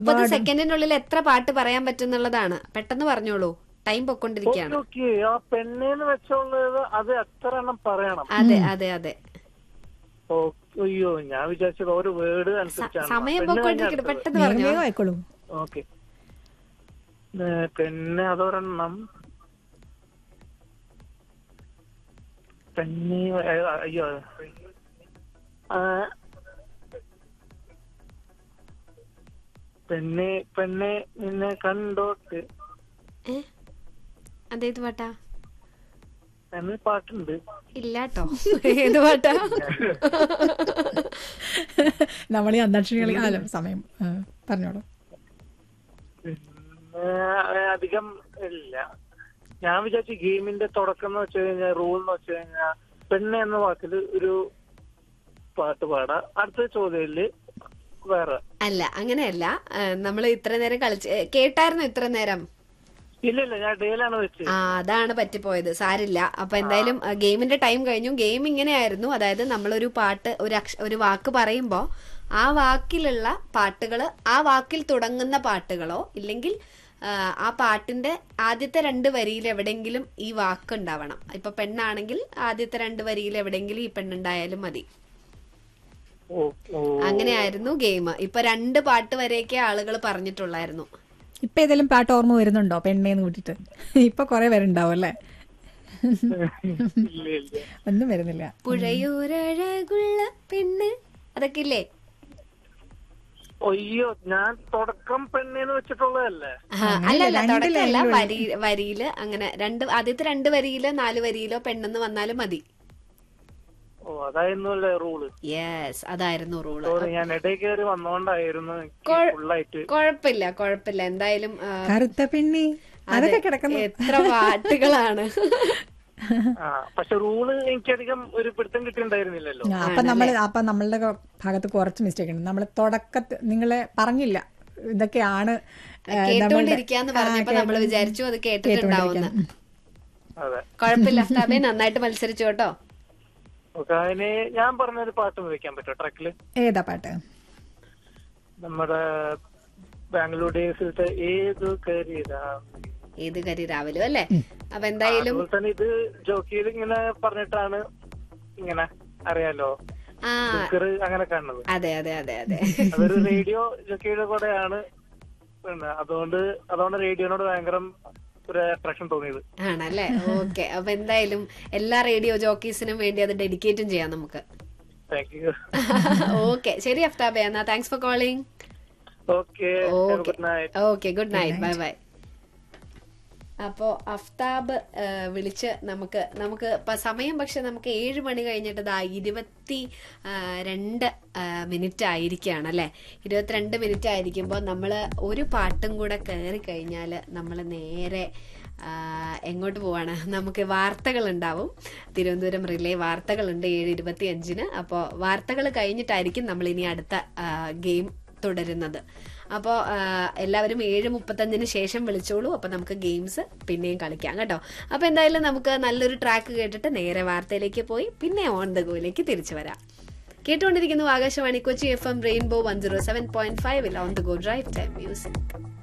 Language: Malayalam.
മുപ്പത് സെക്കൻഡിനുള്ളിൽ എത്ര പാട്ട് പറയാൻ പറ്റുന്നുള്ളതാണ് പെട്ടെന്ന് പറഞ്ഞോളൂ ടൈം പൊക്കൊണ്ടിരിക്കുകയാണ് ഓക്കെ ആ പെണ്ണേന്ന് വെച്ചുള്ളത് അത് എത്ര എണ്ണം പറയണം അതെ അതെ അതെ ഓ, അയ്യോ ഞാൻ വിചാരിച്ചത് ഓരോ വേർഡ് അനുസരിച്ചാണ് സമയം പെണ്ണ് പൊക്കൊണ്ടിരിക്കുന്നു കഴിഞ്ഞ പെട്ടെന്ന് വേഗം പറഞ്ഞോ വേഗം ആയിക്കോളൂ ഓക്കെ പിന്നെ അതൊരെണ്ണം പെണ്ണി അയ്യോ ആ, പെണ്ണെ പെണ്ണെ നിന്നെ കണ്ടോട്ട് ഏ അതേത് പാട്ടാ എന്ന് പാട്ടുണ്ട് ഇല്ലാട്ടോ ഏത് പാട്ടാ നമ്മൾ ഈ അന്താക്ഷരി കളി അല്ല സമയം ആ, പറഞ്ഞോളൂ പിന്നെ അധികം ഇല്ല ഞാൻ വിചാരിച്ചു ഗെയിമിന്റെ തുടക്കം എന്ന് വെച്ച് കഴിഞ്ഞാൽ റൂൾ എന്ന് വെച്ച് കഴിഞ്ഞാൽ പെണ്ണ് എന്ന വാക്കിൽ ഒരു പാട്ട് പാടാം അടുത്ത ചോദ്യത്തില് വേറെ അല്ല അങ്ങനെയല്ല നമ്മൾ ഇത്ര നേരം കളിച്ച് ഏ, കേട്ടായിരുന്നു ഇത്ര നേരം ഇല്ല ഇല്ല ഞാൻ ഡേയിലാണ് വെച്ചത് ആ അതാണ് പറ്റിപ്പോയത് സാരില്ല അപ്പൊ എന്തായാലും ആ, ഗെയിമിന്റെ ടൈം കഴിഞ്ഞു ഗെയിം ഇങ്ങനെയായിരുന്നു അതായത് നമ്മളൊരു പാട്ട് ഒരു അക്ഷ ഒരു വാക്ക് പറയുമ്പോ ആ വാക്കിലുള്ള പാട്ടുകൾ ആ വാക്കിൽ തുടങ്ങുന്ന പാട്ടുകളോ ഇല്ലെങ്കിൽ ആ, ആ പാട്ടിന്റെ ആദ്യത്തെ രണ്ട് വരിയിൽ എവിടെയെങ്കിലും ഈ വാക്ക് ഉണ്ടാവണം ഇപ്പൊ പെണ്ണാണെങ്കിൽ ആദ്യത്തെ രണ്ട് വരിയിൽ എവിടെയെങ്കിലും ഈ പെണ്ണുണ്ടായാലും മതി ഓ ഓ അങ്ങനെയായിരുന്നു ഗെയിം ഇപ്പൊ രണ്ട് പാട്ട് വരെയൊക്കെ ആളുകൾ പറഞ്ഞിട്ടുള്ളായിരുന്നു ഇപ്പൊ ഏതെങ്കിലും പാട്ട് ഓർമ്മ വരുന്നുണ്ടോ പെണ്ണേന്ന് കൂട്ടിട്ട് ഇപ്പൊ കൊറേ പേരുണ്ടാവും അല്ലേ ഇല്ല ഇല്ല ഒന്നും വരുന്നില്ല പുഴയോരഴകുള്ള പെണ്ണ് അതൊക്കെ ഇല്ലേ അയ്യോ ഞാൻ തുടക്കം പെണ്ണെന്ന് വെച്ചിട്ടുള്ളതല്ലേ ആ, അല്ലല്ല തുടക്കമല്ല വരി വരിയില് അങ്ങനെ രണ്ട് ആദ്യത്തെ രണ്ട് വരിയില് നാല് വരിയിലോ പെണ്ണെന്ന് വന്നാലും മതി ഓ അതായിരുന്നല്ലേ റൂള് യെസ് അതായിരുന്നു റൂള് സോറി ഞാൻ ഇടയിൽ കയറി വന്നോണ്ടായിരുന്നു കൊഴ- ഫുള്ളായിട്ട് കുഴപ്പമില്ല കുഴപ്പമില്ല എന്തായാലും ആ, കറുത്ത പെണ്ണി അതൊക്കെ കിടക്കുന്നു എത്ര പാട്ടുകളാണ് ആ പക്ഷെ റൂള് എനിക്കധികം ഒരു പിടുത്തം കിട്ടിയിട്ടുണ്ടായിരുന്നില്ലല്ലോ ആ, അപ്പൊ നമ്മൾ അപ്പൊ നമ്മളുടെ ഭാഗത്ത് കുറച്ച് മിസ്റ്റേക്ക് ഉണ്ട് നമ്മൾ തുടക്കത്ത് നിങ്ങളെ പറഞ്ഞില്ല ഇതൊക്കെയാണ് ഏ, നമ്മളുടെ- കേട്ടോണ്ടിരിക്കാന്ന് ആ, പറഞ്ഞപ്പോ നമ്മൾ കേട്ടോ- വിചാരിച്ചു അത് കേട്ടിട്ടുണ്ടാവുന്ന കേട്ടോണ്ടിരിക്കാം. അതെ കുഴപ്പമില്ല അഫ്താബെ നന്നായിട്ട് മത്സരിച്ചു കേട്ടോ ഓക്കെ അതിന് ഞാൻ പറഞ്ഞൊരു പാട്ട് ഒന്ന് വെക്കാൻ പറ്റുമോ ട്രക്കില് ഏതാ പാട്ട് നമ്മുടെ ബാംഗ്ലൂർ ഡേയ്സിലത്തെ ഏതു കരിതാ ഏത് കരി രാവിലും അല്ലേ അപ്പൊ എന്തായാലും അതുപോലെ തന്നെ ഇത് ജോക്കിയിൽ ഇങ്ങനെ പറഞ്ഞിട്ടാണ് ഇങ്ങനെ അറിയാലോ ആ ദുൽഖർ അങ്ങനെ കാണുന്നത് അതെ അതെ അതെ അതെ അതൊരു റേഡിയോ ജോക്കിയുടെ കൂടെയാണ് പിന്നെ അതുകൊണ്ട് അതുകൊണ്ട് റേഡിയോനോട് ഭയങ്കര ഒരു അട്രാക്ഷൻ തോന്നിയത് ആണല്ലേ ഓക്കെ അപ്പൊ എന്തായാലും എല്ലാ റേഡിയോ ജോക്കീസിനും വേണ്ടി അത് ഡെഡിക്കേറ്റും ചെയ്യാം നമുക്ക് താങ്ക് യു ഓക്കെ ശരി അഫ്താബെ എന്നാ thanks for calling okay okay good night okay good night bye bye അപ്പോ അഫ്താബ് ആ, വിളിച്ച് നമുക്ക് നമുക്ക് ഇപ്പൊ സമയം പക്ഷെ നമുക്ക് ഏഴ് മണി കഴിഞ്ഞിട്ട് ദാ ഇരുപത്തി ആ, രണ്ട് മിനിറ്റ് ആയിരിക്കുകയാണ് അല്ലെ ഇരുപത്തിരണ്ട് മിനിറ്റ് ആയിരിക്കുമ്പോൾ നമ്മൾ ഒരു പാട്ടും കൂടെ കയറി കഴിഞ്ഞാൽ നമ്മൾ നേരെ ആ, എങ്ങോട്ട് പോവാണ് നമുക്ക് വാർത്തകൾ ഉണ്ടാവും തിരുവനന്തപുരം റിലേ വാർത്തകളുണ്ട് ഏഴ് ഇരുപത്തി അഞ്ചിന് അപ്പോൾ വാർത്തകൾ കഴിഞ്ഞിട്ടായിരിക്കും നമ്മൾ ഇനി അടുത്ത ഗെയിം തുടരുന്നത് അപ്പോൾ എല്ലാവരും ഏഴ് മുപ്പത്തഞ്ചിന് ശേഷം വിളിച്ചോളൂ അപ്പോൾ നമുക്ക് ഗെയിംസ് പിന്നെയും കളിക്കാം കേട്ടോ അപ്പോൾ എന്തായാലും നമുക്ക് നല്ലൊരു ട്രാക്ക് കേട്ടിട്ട് നേരെ വാർത്തയിലേക്ക് പോയി പിന്നെ ഓൺ ദ ഗോയിലേക്ക് തിരിച്ചു വരാം കേട്ടുകൊണ്ടിരിക്കുന്നു Akashvani Kochi F M rainbow one zero seven point ഫൈവിൽ on the go drive time music